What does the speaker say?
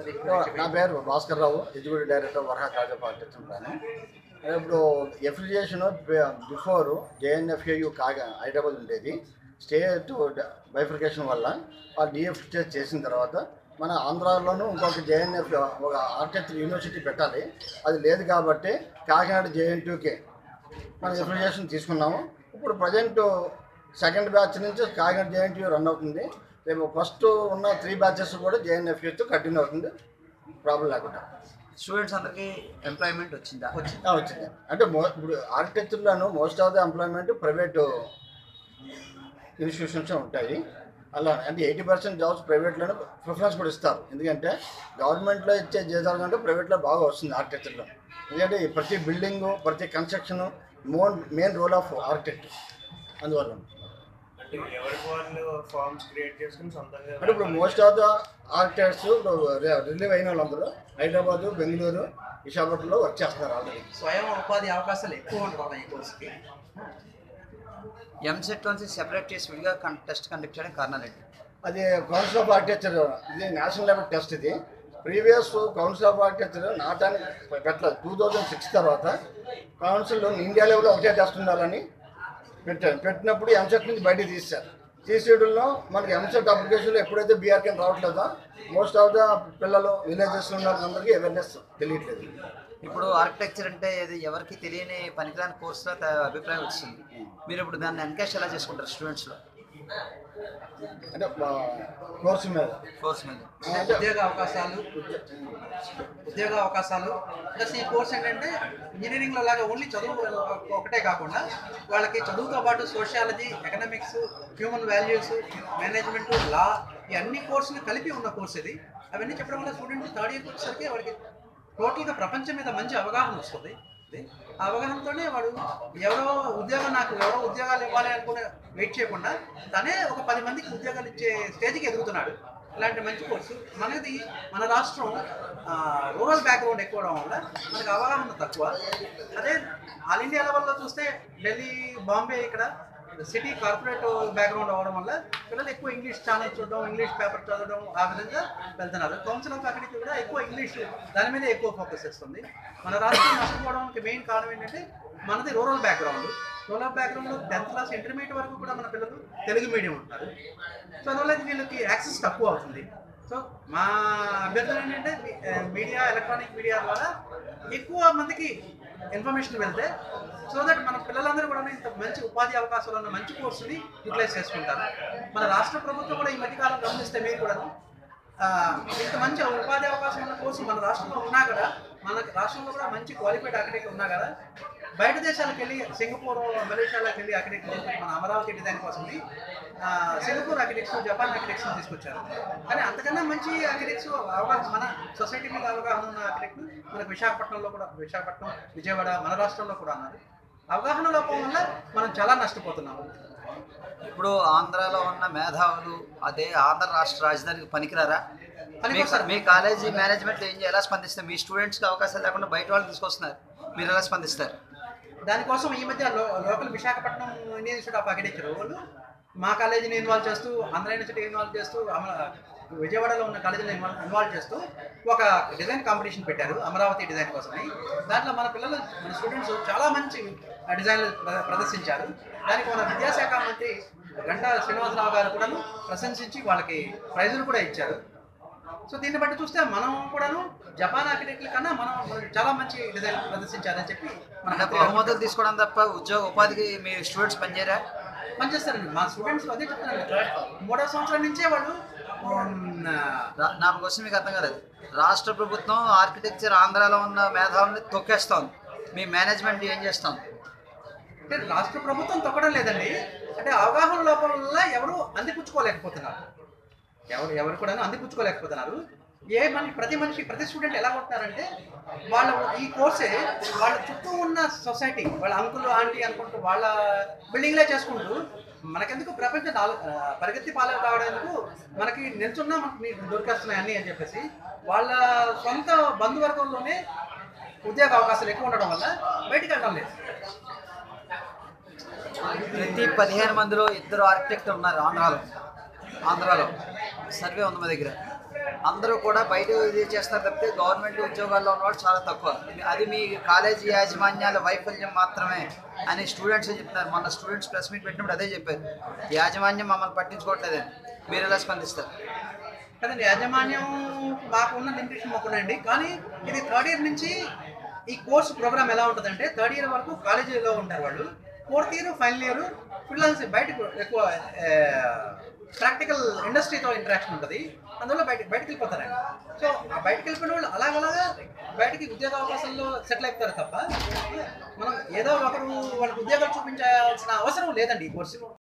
అది నా పేరు భాస్కర్ రావు ఎగ్జిక్యూటివ్ డైరెక్టర్ వరహా కాజా పాలిటిక్స్ ఉంటాను ఇప్పుడు ఎఫిలియేషన్ బిఫోర్ జేఎన్ఎఫ్ఏయు కాగా హైదరాబాద్ ఉండేది స్టేట్ బైఫికేషన్ వల్ల వాళ్ళు డిఎఫ్టిఎస్ చేసిన తర్వాత మన ఆంధ్రాలోనూ ఇంకొక జేఎన్ఎఫ్ ఒక ఆర్కిటెక్చర్ యూనివర్సిటీ పెట్టాలి అది లేదు కాబట్టి కాకినాడ జేఎన్టీయూకే మనం ఎఫిలియేషన్ తీసుకున్నాము ఇప్పుడు ప్రజెంట్ సెకండ్ బ్యాచ్ నుంచి కాకినాడ జేఎన్టీయూ రన్ అవుతుంది రేపు ఫస్ట్ ఉన్న త్రీ బ్యాచెస్ కూడా జేఎన్ఎఫ్యూతో కంటిన్యూ అవుతుంది ప్రాబ్లం లేకుండా స్టూడెంట్స్ అందరికీ ఎంప్లాయ్మెంట్ వచ్చిందా వచ్చింది ఆ, వచ్చింది అంటే మో ఇప్పుడు ఆర్కిటెక్చర్లోను most of the employment private institutions ఉంటాయి అలా అంటే ఎయిటీ పర్సెంట్ జాబ్స్ ప్రైవేట్లోనే ప్రిఫరెన్స్ కూడా ఇస్తారు ఎందుకంటే గవర్నమెంట్లో ఇచ్చే జీతాల కంటే ప్రైవేట్లో బాగా వస్తుంది ఆర్కిటెక్చర్లో ఎందుకంటే ఈ ప్రతి బిల్డింగు ప్రతి కన్స్ట్రక్షన్ మోన్ మెయిన్ రోల్ ఆఫ్ ఆర్కిటెక్ట్ అందువల్ల అంటే ఎవరికి వాళ్ళు ఫార్మ్స్ క్రియేట్ చేసుకుని సొంతంగా అంటే ఇప్పుడు most of the architects relieve అయిన వాళ్ళందరూ హైదరాబాదు బెంగళూరు విశాఖపట్నంలో వర్క్ చేస్తున్నారు ఆల్రెడీ స్వయం ఉపాధి అవకాశాలు ఎక్కువ ఉంటాయి ఈ కోర్సుకి ఎంసెట్ నుంచి సెపరేట్ చేసి విడిగా టెస్ట్ కండక్ట్ చేయడానికి కారణాలు ఏంటి అది కౌన్సిల్ ఆఫ్ ఆర్కిటెక్చర్ ఇది నేషనల్ లెవెల్ టెస్ట్ ఇది ప్రీవియస్ కౌన్సిల్ ఆఫ్ ఆర్కిటెక్చర్ నాటానికి పెట్టలేదు టూ థౌజండ్ సిక్స్ తర్వాత కౌన్సిల్ ఇండియా లెవెల్లో ఒకటే టెస్ట్ ఉండాలని పెట్టారు పెట్టినప్పుడు ఎంసెట్ నుంచి బయటికి తీశారు తీసేయడంలో మనకి ఎంసెట్ అప్లికేషన్లో ఎప్పుడైతే బీఆర్ కింద రావట్లేదో మోస్ట్ ఆఫ్ ద పిల్లలు విలేజెస్లో ఉన్న వాళ్ళందరికీ అవేర్నెస్ తెలియట్లేదు ఇప్పుడు ఆర్కిటెక్చర్ అంటే ఇది ఎవరికి తెలియని పనికిరాని కోర్సులో అభిప్రాయం వచ్చింది మీరు ఇప్పుడు దాన్ని ఎన్కేష్ ఎలా చేసుకుంటారు స్టూడెంట్స్లో అంటే కోర్సు మీద కోర్స్ మీద అంటే ఉద్యోగ అవకాశాలు ఉద్యోగ అవకాశాలు ప్లస్ ఈ కోర్స్ ఏంటంటే ఇంజనీరింగ్లో లాగా ఓన్లీ చదువు ఒకటే కాకుండా వాళ్ళకి చదువుతో పాటు sociology economics human values management law ఈ అన్ని కోర్సులు కలిపి ఉన్న కోర్స్ ఇది అవన్నీ చెప్పడం వల్ల స్టూడెంట్ థర్డ్ ఇయర్కి వచ్చేసరికి వాడికి టోటల్గా ప్రపంచం మీద మంచి అవగాహన వస్తుంది ఇది. ఆ అవగాహనతోనే వాడు ఎవరో ఉద్యోగం నాకు ఎవరో ఉద్యోగాలు ఇవ్వాలి అనుకునే వెయిట్ చేయకుండా తనే ఒక పది మందికి ఉద్యోగాలు ఇచ్చే స్టేజ్కి ఎదుగుతున్నాడు ఇలాంటి మంచి కోర్సు మనది మన రాష్ట్రం రూరల్ బ్యాక్గ్రౌండ్ ఎక్కువ అవడం వల్ల మనకు అవగాహన తక్కువ అదే ఆల్ ఇండియా లెవెల్లో చూస్తే ఢిల్లీ బాంబే ఇక్కడ సిటీ కార్పొరేట్ బ్యాక్గ్రౌండ్ అవడం వల్ల పిల్లలు ఎక్కువ ఇంగ్లీష్ ఛానల్ చూడడం ఇంగ్లీష్ పేపర్ చదవడం ఆ విధంగా వెళ్తున్నారు కౌన్సిల్ ఆఫ్ అకాడమీ కూడా ఎక్కువ ఇంగ్లీష్ దాని మీద ఎక్కువ ఫోకస్ చేస్తుంది మన రాష్ట్రం నష్టపోవడానికి మెయిన్ కారణం ఏంటంటే మనది రూరల్ బ్యాక్గ్రౌండ్ రూరల్ బ్యాక్గ్రౌండ్లో టెన్త్ క్లాస్ ఇంటర్మీడియట్ వరకు కూడా మన పిల్లలు తెలుగు మీడియం ఉంటారు సో అందువల్ల వీళ్ళకి యాక్సెస్ తక్కువ అవుతుంది సో మా అభ్యర్థన ఏంటంటే మీడియా ఎలక్ట్రానిక్ మీడియా ద్వారా ఎక్కువ మందికి ఇన్ఫర్మేషన్ వెళ్తే సో దట్ మన పిల్లలందరూ కూడా ఇంత మంచి ఉపాధి అవకాశాలు ఉన్న మంచి కోర్సుని యూటిలైజ్ చేసుకుంటారు మన రాష్ట్ర ప్రభుత్వం కూడా ఈ మధ్యకాలం గమనిస్తే మీరు కూడా ఇంత మంచి ఉపాధి అవకాశం ఉన్న కోర్సు మన రాష్ట్రంలో ఉన్నా కదా మన రాష్ట్రంలో కూడా మంచి క్వాలిఫైడ్ ఆర్కిటెక్ట్ ఉన్నా కదా బయట దేశాలకు వెళ్ళి సింగపూర్ మలేషియాలోకి వెళ్ళి ఆర్కిటెక్ట్ మన అమరావతి డిజైన్ కోసం ఆ, సింగపూర్ ఆర్కిటెక్ట్స్ జపాన్ ఆర్కిటెక్ట్స్ తీసుకొచ్చారు కానీ అంతకన్నా మంచి ఆర్కిటెక్ట్స్ అవగాహన మన సొసైటీ మీద అవగాహన ఉన్న ఆర్కిటెక్ట్ మనకు విశాఖపట్నంలో కూడా విశాఖపట్నం విజయవాడ మన రాష్ట్రంలో కూడా ఉన్నారు అవగాహన లోపం వల్ల మనం చాలా నష్టపోతున్నాము ఇప్పుడు ఆంధ్రాలో ఉన్న మేధావులు అదే ఆంధ్ర రాష్ట్ర రాజధానికి పనికిరారా మీ పనికొస్తారు. మీ కాలేజీ మేనేజ్మెంట్ ఏం ఎలా స్పందిస్తారు మీ స్టూడెంట్స్కి అవకాశాలు లేకుండా బయట వాళ్ళు తీసుకొస్తున్నారు మీరు ఎలా స్పందిస్తారు దానికోసం ఈ మధ్య లో- local Visakhapatnam Indian Institute of Architecture వాళ్ళు మా కాలేజీని ఇన్వాల్వ్ చేస్తూ ఆంధ్ర యూనివర్సిటీ ఇన్వాల్వ్ చేస్తూ అమ- విజయవాడలో ఉన్న కాలేజీని ఇన్వాల్వ్ ఇన్వాల్వ్ చేస్తూ ఒక డిజైన్ కాంపిటీషన్ పెట్టారు అమరావతి డిజైన్ కోసమని దాంట్లో మన పిల్లలు మన స్టూడెంట్స్ చాలా మంచి డిజైన్లు ప్ర- ప్రదర్శించారు దానికి మన విద్యాశాఖ మంత్రి గంటా శ్రీనివాసరావు గారు కూడాను ప్రశంసించి వాళ్ళకి ప్రైజులు కూడా ఇచ్చారు సో దీన్ని బట్టి చూస్తే మనం కూడాను జపాన్ ఆర్కిటెక్ట్ల కన్నా మనం మనం చాలా మంచి డిజైన్ ప్రదర్శించారని చెప్పి మన అంటే బహుమతులు తీసుకోవడం తప్ప ఉద్యోగ ఉపాధికి మీ స్టూడెంట్స్ పనిచేయరా పనిచేస్తారండి మా స్టూడెంట్స్ అదే చెప్తానండి మూడో సంవత్సరం నుంచే వాళ్ళు ఉమ్, రా- నా క్వశ్చన్ మీకు అర్థం కాలేదు రాష్ట్ర ప్రభుత్వం ఆర్కిటెక్చర్ ఆంధ్రాలో ఉన్న మేధావుల్ని తొక్కేస్తోంది మీ మేనేజ్మెంట్ ఏం చేస్తోంది అంటే రాష్ట్ర ప్రభుత్వం తొక్కడం లేదండి అంటే అవగాహన లోపం వల్ల ఎవరు అందిపుచ్చుకోలేకపోతున్నారు ఎవరు ఎవరు కూడా అందిపుచ్చుకోలేకపోతున్నారు ఏ మనిషి ప్రతి మనిషి ప్రతి స్టూడెంట్ ఎలా ఉంటున్నారంటే వాళ్ళు ఈ కోర్సే వాళ్ళ చుట్టూ ఉన్న సొసైటీ వాళ్ళ అంకుల్ ఆంటీ అనుకుంటూ వాళ్ళ బిల్డింగ్లే చేసుకుంటూ మనకెందుకు ప్రపంచం నాలు ఆ, పరిగెత్తి పాలు కావడానికి మనకి నిల్చున్నా మనకి నీకు దొరికేస్తున్నాయి అన్నీ అని చెప్పేసి వాళ్ళ సొంత బంధువర్గంలోనే ఉద్యోగ అవకాశాలు ఎక్కువ ఉండడం వల్ల బయటికి వెళ్ళడం లేదు ప్రతి పదిహేను మందిలో ఇద్దరు ఆర్కిటెక్ట్ ఉన్నారు ఆంధ్రాలో ఆంధ్రాలో సర్వే ఉంది మా దగ్గర అందరూ కూడా బయట ఇది చేస్తారు తప్పితే గవర్నమెంట్ ఉద్యోగాల్లో ఉన్నవాళ్ళు చాలా తక్కువ అది మీ కాలేజీ యాజమాన్యాల వైఫల్యం మాత్రమే అని స్టూడెంట్స్ చెప్తున్నారు మొన్న స్టూడెంట్స్ ప్రెస్ మీట్ పెట్టినప్పుడు అదే చెప్పారు యాజమాన్యం మమ్మల్ని పట్టించుకోవట్లేదని మీరు ఎలా స్పందిస్తారు కదండి యాజమాన్యం మాకు ఉన్న లిమిటేషన్ మాకు ఉన్నాయండి కానీ ఇది థర్డ్ ఇయర్ నుంచి ఈ కోర్స్ ప్రోగ్రామ్ ఎలా ఉంటుందంటే థర్డ్ ఇయర్ వరకు కాలేజీలో ఉంటారు వాళ్ళు ఫోర్త్ ఇయర్ ఫైనల్ ఇయర్ పిల్లల్స్ బయటకు ఎక్కువ ప్రాక్టికల్ ఇండస్ట్రీతో ఇంటరాక్షన్ ఉంటుంది అందువల్ల బయట బయటకు వెళ్ళిపోతారండి సో ఆ బయటకు వెళ్ళిపోయిన వాళ్ళు అలాగలాగా బయటికి ఉద్యోగ అవకాశాల్లో సెటిల్ అయిపోతారు తప్ప మనం ఏదో ఒకరు వాళ్ళకి ఉద్యోగాలు చూపించాల్సిన అవసరం లేదండి ఈ కోర్సు